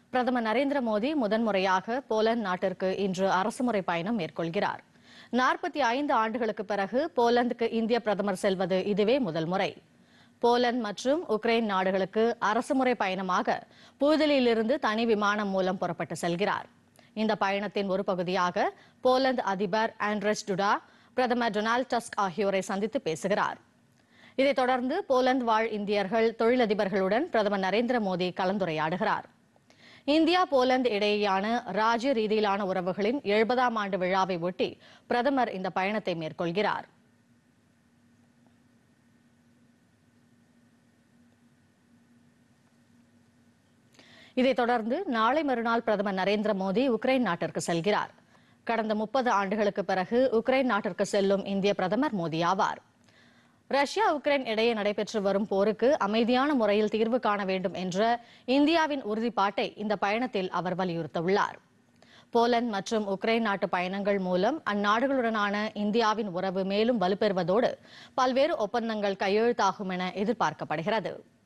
பிரதமர் நரேந்திர மோடி முதன்முறையாக போலந்து நாட்டிற்கு இன்று அரசுமுறை பயணம் மேற்கொள்கிறார் நாற்பத்தி ஐந்து ஆண்டுகளுக்கு பிறகு போலந்துக்கு இந்திய பிரதமர் செல்வது இதுவே முதல் முறை போலந்து மற்றும் உக்ரைன் நாடுகளுக்கு அரசுமுறை பயணமாக புதுதில்லியிலிருந்து தனி விமானம் மூலம் புறப்பட்டு செல்கிறார் இந்த பயணத்தின் ஒரு பகுதியாக போலந்து அதிபர் ஆண்ட்ரஸ் டுடா பிரதமர் டொனால்ட் டஸ்க் ஆகியோரை சந்தித்து பேசுகிறார் இதைத் தொடர்ந்து போலந்து வாழ் இந்தியர்கள் தொழிலதிபர்களுடன் பிரதமர் நரேந்திர மோடி கலந்துரையாடுகிறார் இந்தியா போலந்து இடையேயான ராஜ்ய ரீதியிலான உறவுகளின் எழுபதாம் ஆண்டு விழாவை ஒட்டி பிரதமர் இந்த பயணத்தை மேற்கொள்கிறார் இதைத் தொடர்ந்து நாளை மறுநாள் பிரதமர் நரேந்திர மோடி உக்ரைன் நாட்டிற்கு செல்கிறார் கடந்த முப்பது ஆண்டுகளுக்கு பிறகு உக்ரைன் நாட்டிற்கு செல்லும் இந்திய பிரதமர் மோடி ஆவார் ரஷ்யா உக்ரைன் இடையே நடைபெற்று வரும் போருக்கு அமைதியான முறையில் தீர்வு காண வேண்டும் என்ற இந்தியாவின் உறுதிப்பாட்டை இந்த பயணத்தில் அவர் வலியுறுத்தவுள்ளார் போலந்து மற்றும் உக்ரைன் நாட்டு பயணங்கள் மூலம் அந்நாடுகளுடனான இந்தியாவின் உறவு மேலும் வலுப்பெறுவதோடு பல்வேறு ஒப்பந்தங்கள் கையெழுத்தாகும் என எதிர்பார்க்கப்படுகிறது